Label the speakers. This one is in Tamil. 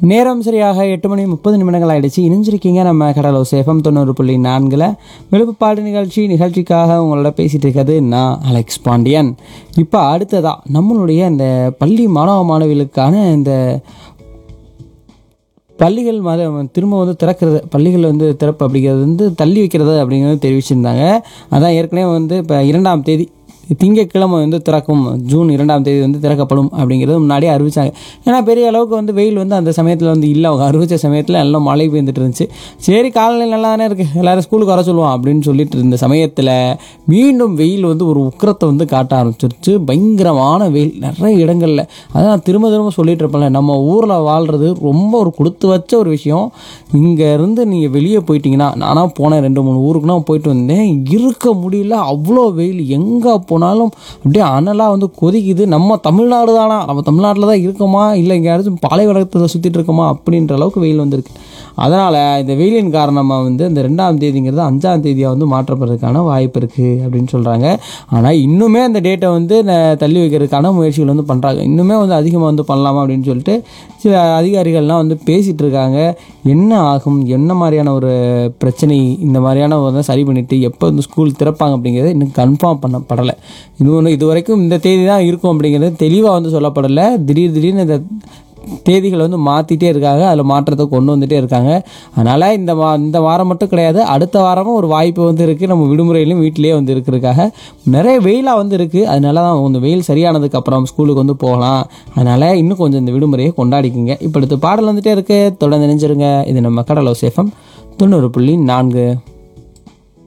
Speaker 1: நேரம் சரியாக எட்டு மணி முப்பது நிமிடங்கள் ஆயிடுச்சு இணைஞ்சிருக்கீங்க நம்ம கடலோ சேஃபம் தொண்ணூறு புள்ளி நான்கில் விழுப்புப்பாடு நிகழ்ச்சி நிகழ்ச்சிக்காக உங்களோட பேசிகிட்டு இருக்கிறது நான் அலெக்ஸ் பாண்டியன் இப்போ அடுத்ததா நம்மளுடைய இந்த பள்ளி மாணவ மாணவிகளுக்கான இந்த பள்ளிகள் மத திரும்ப வந்து திறக்கிறது பள்ளிகள் வந்து திறப்பு அப்படிங்கிறது வந்து தள்ளி வைக்கிறது அப்படிங்கிறது தெரிவிச்சிருந்தாங்க அதான் ஏற்கனவே வந்து இப்போ இரண்டாம் தேதி திங்கட்கிழமை வந்து திறக்கும் ஜூன் இரண்டாம் தேதி வந்து திறக்கப்படும் அப்படிங்கிறது முன்னாடியே அறிவிச்சாங்க ஏன்னா பெரிய அளவுக்கு வந்து வெயில் வந்து அந்த சமயத்தில் வந்து இல்லை அவங்க அறிவிச்ச சமயத்தில் எல்லாம் மழை பெய்ந்துட்டு இருந்துச்சு சரி காலநிலை நல்லா தானே இருக்குது எல்லாரும் ஸ்கூலுக்கு வர சொல்லுவோம் அப்படின்னு சொல்லிட்டு இருந்த சமயத்தில் மீண்டும் வெயில் வந்து ஒரு உக்கிரத்தை வந்து காட்ட ஆரம்பிச்சிருச்சு பயங்கரமான வெயில் நிறைய இடங்களில் அதான் திரும்ப திரும்ப சொல்லிட்டு இருப்பேன்ல நம்ம ஊரில் வாழ்கிறது ரொம்ப ஒரு கொடுத்து வச்ச ஒரு விஷயம் இங்கே இருந்து நீங்கள் வெளியே போயிட்டீங்கன்னா நானாக போனேன் ரெண்டு மூணு ஊருக்குனா போயிட்டு வந்தேன் இருக்க முடியல அவ்வளோ வெயில் எங்கே போனாலும் அப்படியே அனலாக வந்து கொதிக்குது நம்ம தமிழ்நாடு தானா நம்ம தமிழ்நாட்டில் தான் இருக்கோமா இல்லை எங்கேயாச்சும் பாலைவனத்தில் சுற்றிட்டு இருக்கோமா அப்படின்ற அளவுக்கு வெயில் வந்திருக்கு அதனால் இந்த வெயிலின் காரணமாக வந்து இந்த ரெண்டாம் தேதிங்கிறது அஞ்சாம் தேதியாக வந்து மாற்றப்படுறதுக்கான வாய்ப்பு இருக்குது அப்படின்னு சொல்கிறாங்க ஆனால் இன்னுமே அந்த டேட்டை வந்து ந- தள்ளி வைக்கிறதுக்கான முயற்சிகள் வந்து பண்ணுறாங்க இன்னுமே வந்து அதிகமாக வந்து பண்ணலாமா அப்படின்னு சொல்லிட்டு சில அதிகாரிகள்லாம் வந்து பேசிகிட்டு இருக்காங்க என்ன ஆகும் என்ன மாதிரியான ஒரு பிரச்சனை இந்த மாதிரியான ஒரு சரி பண்ணிவிட்டு எப்போ வந்து ஸ்கூல் திறப்பாங்க அப்படிங்கிறது இன்னும் கன்ஃபார்ம் பண்ணப்படலை இது ஒன்று இது வரைக்கும் இந்த தேதி தான் இருக்கும் அப்படிங்கிறது தெளிவாக வந்து சொல்லப்படலை திடீர் திடீர்னு இந்த தேதிகளை வந்து மாற்றிட்டே இருக்காங்க அதில் மாற்றத்தை கொண்டு வந்துட்டே இருக்காங்க அதனால் இந்த வா இந்த வாரம் மட்டும் கிடையாது அடுத்த வாரமும் ஒரு வாய்ப்பு வந்து இருக்குது நம்ம விடுமுறையிலும் வீட்டிலேயே வந்து இருக்கிறதுக்காக நிறைய வெயிலாக வந்து இருக்குது அதனால தான் இந்த வெயில் சரியானதுக்கு அப்புறம் ஸ்கூலுக்கு வந்து போகலாம் அதனால் இன்னும் கொஞ்சம் இந்த விடுமுறையை கொண்டாடிக்கிங்க இப்போ அடுத்து பாடல் வந்துட்டே இருக்கு தொடர்ந்து நினைச்சிருங்க இது நம்ம கடலோ சேஃபம் தொண்ணூறு புள்ளி நான்கு